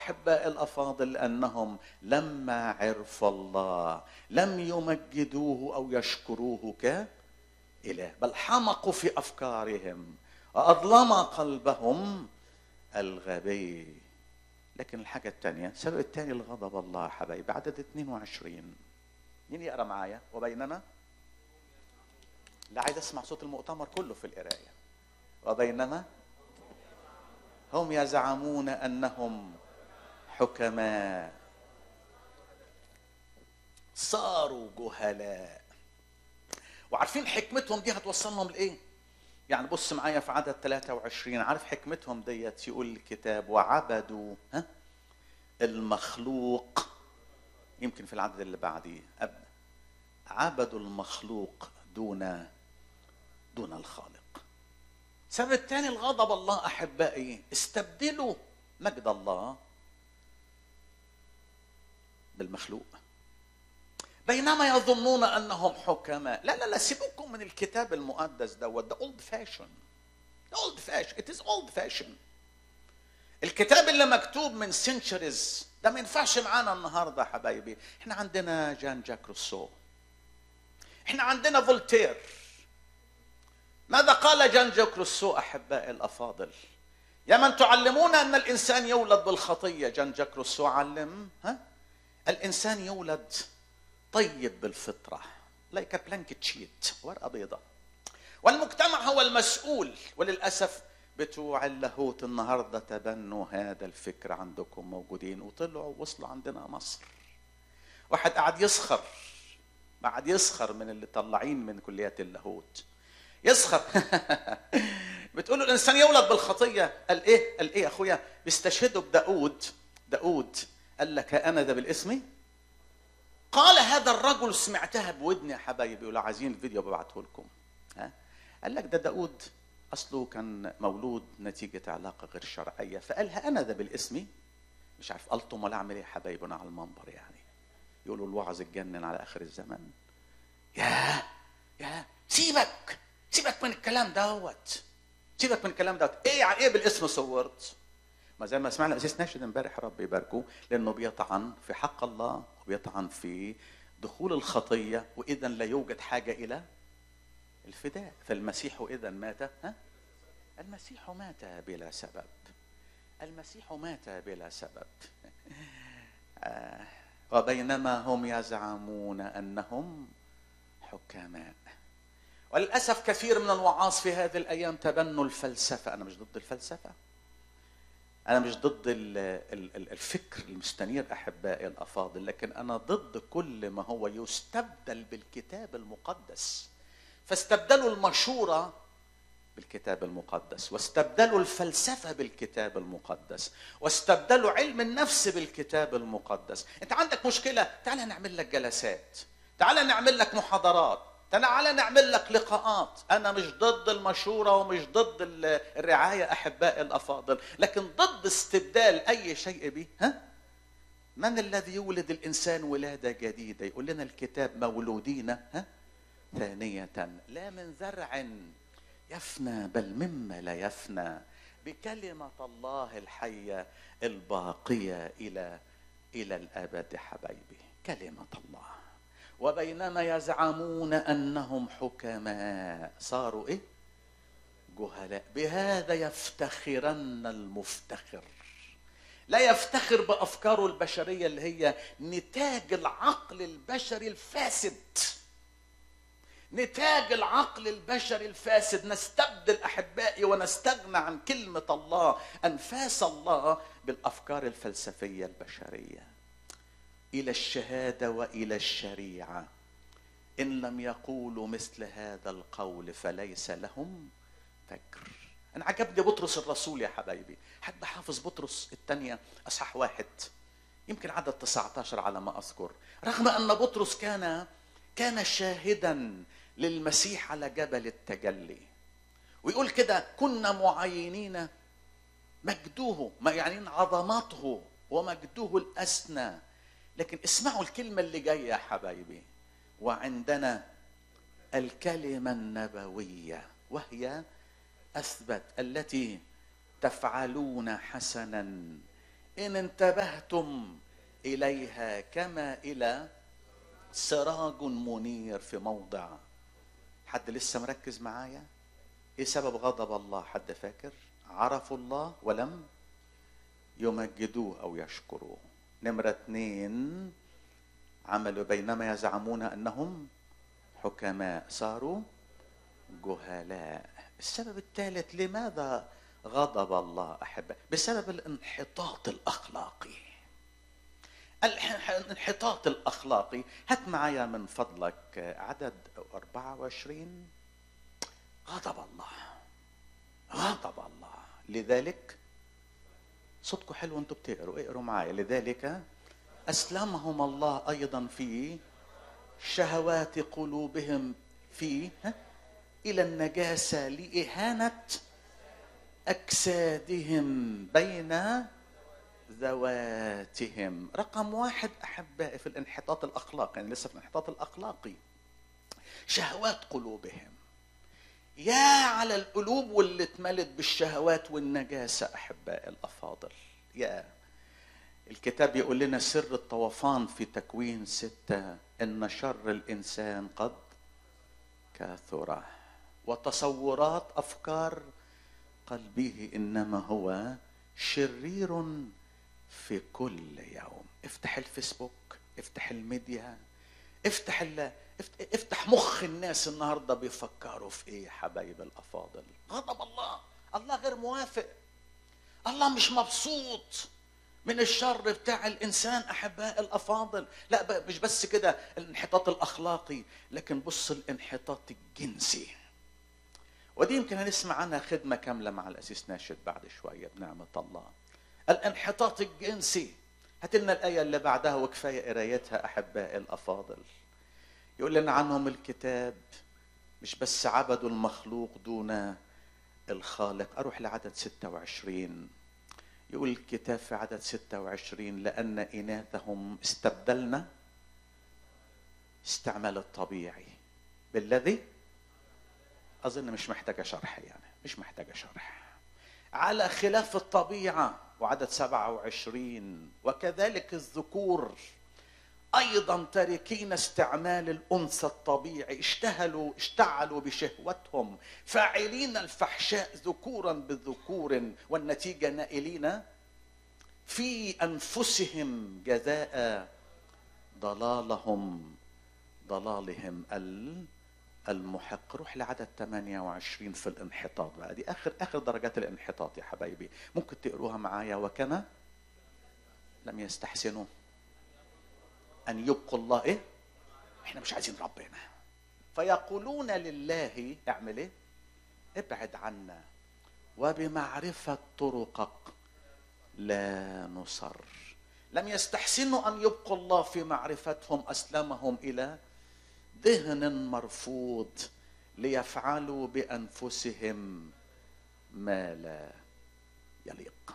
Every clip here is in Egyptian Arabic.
احباء الافاضل انهم لما عرفوا الله لم يمجدوه او يشكروه كاله بل حمقوا في افكارهم واظلم قلبهم الغبي لكن الحاجة الثانية السبب الثاني لغضب الله حبايبي عدد 22 مين يقرا معايا وبينما لا عايز اسمع صوت المؤتمر كله في القراية وبينما هم يزعمون انهم حكماء صاروا جهلاء وعارفين حكمتهم دي هتوصلهم لايه يعني بص معايا في عدد 23 عارف حكمتهم ديت يقول الكتاب وعبدوا ها المخلوق يمكن في العدد اللي بعديه عبدوا المخلوق دون دون الخالق السبب الثاني الغضب الله احبائي استبدلوا مجد الله بالمخلوق بينما يظنون انهم حكماء لا لا لا سيبوكم من الكتاب المقدس دوت ده اولد فاشن اولد فاشن ات از اولد فاشن الكتاب اللي مكتوب من سنشريز ده ما ينفعش معانا النهارده حبايبي احنا عندنا جان جاك روسو احنا عندنا فولتير ماذا قال جان جاك روسو احبائي الافاضل يا من تعلمون ان الانسان يولد بالخطيه جان جاك روسو علم ها الانسان يولد طيب بالفطره لايك بلانك تشيت ورقه بيضاء والمجتمع هو المسؤول وللاسف بتوع اللاهوت النهارده تبنوا هذا الفكر عندكم موجودين وطلعوا وصلوا عندنا مصر واحد قاعد يسخر قاعد يسخر من اللي طلعين من كليات اللاهوت يسخر بتقول الانسان يولد بالخطيه قال ايه قال ايه يا اخويا بيستشهدوا بداود داود قال لك انا ده بالاسم قال هذا الرجل سمعتها بودني يا حبايبي ولو عايزين الفيديو ببعته لكم ها قال لك ده داود اصله كان مولود نتيجه علاقه غير شرعيه فقالها انا ده بالاسم مش عارف الطم ولا اعمل ايه حبايبنا على المنبر يعني يقولوا الوعظ اتجنن على اخر الزمان يا يا سيبك سيبك من الكلام دوت سيبك من الكلام دوت ايه يعني ايه بالاسم صورت ما زي ما سمعنا اساس ناشد امبارح رب يباركه لانه بيطعن في حق الله وبيطعن في دخول الخطيه واذا لا يوجد حاجه الى الفداء فالمسيح اذا مات ها المسيح مات بلا سبب المسيح مات بلا سبب آه وبينما هم يزعمون انهم حكماء وللاسف كثير من الوعاظ في هذه الايام تبنوا الفلسفه انا مش ضد الفلسفه انا مش ضد الفكر المستنير احبائي الافاضل لكن انا ضد كل ما هو يستبدل بالكتاب المقدس فاستبدلوا المشوره بالكتاب المقدس واستبدلوا الفلسفه بالكتاب المقدس واستبدلوا علم النفس بالكتاب المقدس انت عندك مشكله تعال نعمل لك جلسات تعال نعمل لك محاضرات تعال نعمل لك لقاءات انا مش ضد المشوره ومش ضد الرعايه احبائي الافاضل لكن ضد استبدال اي شيء به ها من الذي يولد الانسان ولاده جديده يقول لنا الكتاب مولودين ها ثانيه لا من زرع يفنى بل مما لا يفنى بكلمه الله الحيه الباقيه الى الى الابد حبايبي كلمه الله وبينما يزعمون انهم حكماء صاروا ايه جهلاء بهذا يفتخرن المفتخر لا يفتخر بافكاره البشريه اللي هي نتاج العقل البشري الفاسد نتاج العقل البشري الفاسد نستبدل احبائي ونستغنى عن كلمه الله انفاس الله بالافكار الفلسفيه البشريه الى الشهاده والى الشريعه ان لم يقولوا مثل هذا القول فليس لهم فكر انا عجبني بطرس الرسول يا حبايبي حد حافظ بطرس الثانيه اصحاح واحد يمكن عدد 19 على ما اذكر رغم ان بطرس كان كان شاهدا للمسيح على جبل التجلي ويقول كده كنا معينين مجدوه يعني عظمته ومجده الاسنى لكن اسمعوا الكلمة اللي جاية يا حبايبي وعندنا الكلمة النبوية وهي أثبت التي تفعلون حسنا ان انتبهتم اليها كما الى سراج منير في موضع حد لسه مركز معايا ايه سبب غضب الله حد فاكر عرفوا الله ولم يمجدوه او يشكروه نمرة اثنين عملوا بينما يزعمون انهم حكماء صاروا جهلاء السبب الثالث لماذا غضب الله احبه بسبب الانحطاط الاخلاقي الانحطاط الاخلاقي هات معايا من فضلك عدد 24 غضب الله غضب الله لذلك صوتكم حلو انتم بتقروا اقروا معايا لذلك اسلمهم الله ايضا في شهوات قلوبهم في الى النجاسه لاهانه اجسادهم بين ذواتهم رقم واحد احبائي في الانحطاط الاخلاقي يعني لسه في الانحطاط الاخلاقي شهوات قلوبهم يا على القلوب واللي اتملت بالشهوات والنجاسة أحبائي الأفاضل يا الكتاب يقول لنا سر الطوفان في تكوين ستة إن شر الإنسان قد كثر وتصورات أفكار قلبه إنما هو شرير في كل يوم افتح الفيسبوك افتح الميديا افتح افتح مخ الناس النهارده بيفكروا في ايه يا حبايب الافاضل غضب الله الله غير موافق الله مش مبسوط من الشر بتاع الانسان احباء الافاضل لا مش بس كده الانحطاط الاخلاقي لكن بص الانحطاط الجنسي ودي يمكن هنسمع عنها خدمه كامله مع الاسيس ناشد بعد شويه بنعمه الله الانحطاط الجنسي هات لنا الايه اللي بعدها وكفايه قرايتها احبائي الافاضل يقول لنا عنهم الكتاب مش بس عبدوا المخلوق دون الخالق أروح لعدد 26 يقول الكتاب في عدد 26 لأن إناثهم استبدلنا استعمال الطبيعي بالذي أظن مش محتاجة شرح يعني مش محتاجة شرح على خلاف الطبيعة وعدد 27 وكذلك الذكور ايضا تاركين استعمال الانثى الطبيعي اشتهلوا اشتعلوا بشهوتهم فاعلين الفحشاء ذكورا بالذكور والنتيجه نائلين في انفسهم جزاء ضلالهم ضلالهم المحق روح لعدد 28 في الانحطاط بقى دي اخر اخر درجات الانحطاط يا حبايبي ممكن تقروها معايا وكما لم يستحسنوا ان يبقوا الله ايه احنا مش عايزين ربنا فيقولون لله اعمل ايه ابعد عنا وبمعرفة طرقك لا نصر لم يستحسنوا أن يبقوا الله في معرفتهم أسلمهم إلى ذهن مرفوض ليفعلوا بأنفسهم ما لا يليق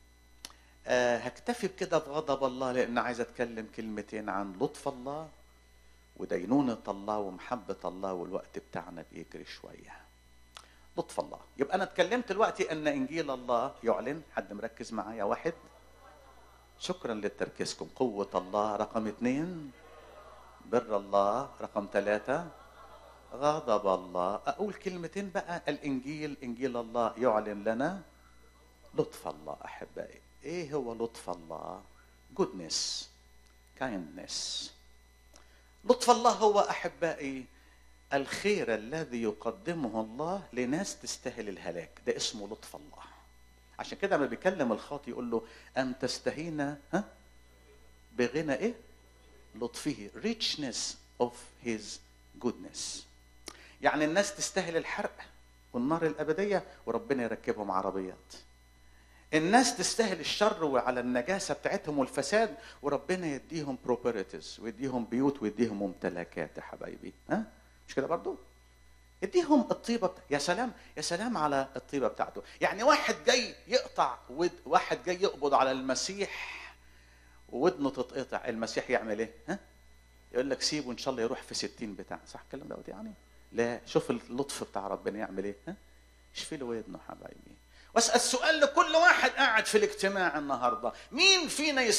أه هكتفي بكده بغضب الله لان عايز اتكلم كلمتين عن لطف الله ودينونة الله ومحبة الله والوقت بتاعنا بيجري شوية لطف الله يبقى أنا اتكلمت دلوقتي أن إنجيل الله يعلن حد مركز معايا واحد شكرا لتركيزكم قوة الله رقم اثنين بر الله رقم ثلاثة غضب الله أقول كلمتين بقى الإنجيل إنجيل الله يعلن لنا لطف الله أحبائي ايه هو لطف الله goodness kindness لطف الله هو احبائي الخير الذي يقدمه الله لناس تستاهل الهلاك ده اسمه لطف الله عشان كده لما بيكلم الخاطي يقول له ان تستهين ها بغنى ايه لطفه richness of his goodness يعني الناس تستاهل الحرق والنار الابديه وربنا يركبهم عربيات الناس تستاهل الشر وعلى النجاسة بتاعتهم والفساد وربنا يديهم بروبرتيز ويديهم بيوت ويديهم ممتلكات يا حبايبي ها مش كده برضو اديهم الطيبه بتا... يا سلام يا سلام على الطيبه بتاعته يعني واحد جاي يقطع ود... واحد جاي يقبض على المسيح ودنه تتقطع المسيح يعمل ايه ها يقول لك سيبه ان شاء الله يروح في ستين بتاع صح الكلام دوت يعني لا شوف اللطف بتاع ربنا يعمل ايه ها يشفي له ودنه حبايبي واسال سؤال لكل واحد قاعد في الاجتماع النهارده مين فينا